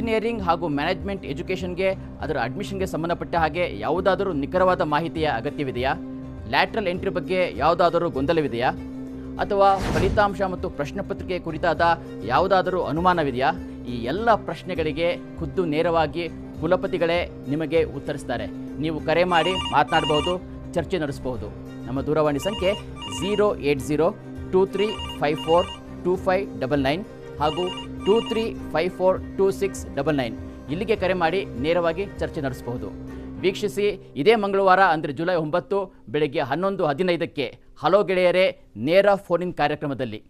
engineering ಹಾಗೂ management ಎಜುಕೇಷನ್ಗೆ ಅದರ ಅಡ್ಮಿಷನ್ಗೆ ಸಂಬಂಧಪಟ್ಟ ಹಾಗೆ ಯಾವುದಾದರೂ ನಿಖರವಾದ ಮಾಹಿತಿಯ ಅಗತ್ಯವಿದೆಯಾ ಲ್ಯಾಟ್ರಲ್ ಎಂಟ್ರಿ ಬಗ್ಗೆ ಯಾವುದಾದರೂ ಗೊಂದಲವಿದೆಯಾ ಅಥವಾ ಫಲಿತಾಂಶ ಮತ್ತು ಪ್ರಶ್ನೆ ಪತ್ರಿಕೆ ಕುರಿತಾದ ಯಾವುದಾದರೂ ಅನುಮಾನವಿದೆಯಾ ಈ ಎಲ್ಲ ಪ್ರಶ್ನೆಗಳಿಗೆ ಖುದ್ದು ನೇರವಾಗಿ ಕುಲಪತಿಗಳೇ ನಿಮಗೆ ಉತ್ತರಿಸ್ತಾರೆ ನೀವು ಕರೆ ಮಾಡಿ ಮಾತನಾಡಬಹುದು ಚರ್ಚೆ ನಡೆಸಬಹುದು ನಮ್ಮ ದೂರವಾಣಿ ಸಂಖ್ಯೆ zero eight zero two three five four two five double nine ಹಾಗೂ two three five four two six double nine ಇಲ್ಲಿಗೆ ಕರೆ ಮಾಡಿ ನೇರವಾಗಿ ಚರ್ಚೆ ನಡೆಸಬಹುದು ವೀಕ್ಷಿಸಿ ಇದೇ ಮಂಗಳವಾರ ಅಂದರೆ ಜುಲೈ ಒಂಬತ್ತು ಬೆಳಗ್ಗೆ ಹನ್ನೊಂದು ಹದಿನೈದಕ್ಕೆ ಹಲೋ ಗೆಳೆಯರೇ ನೇರ ಫೋನಿನ್ ಕಾರ್ಯಕ್ರಮದಲ್ಲಿ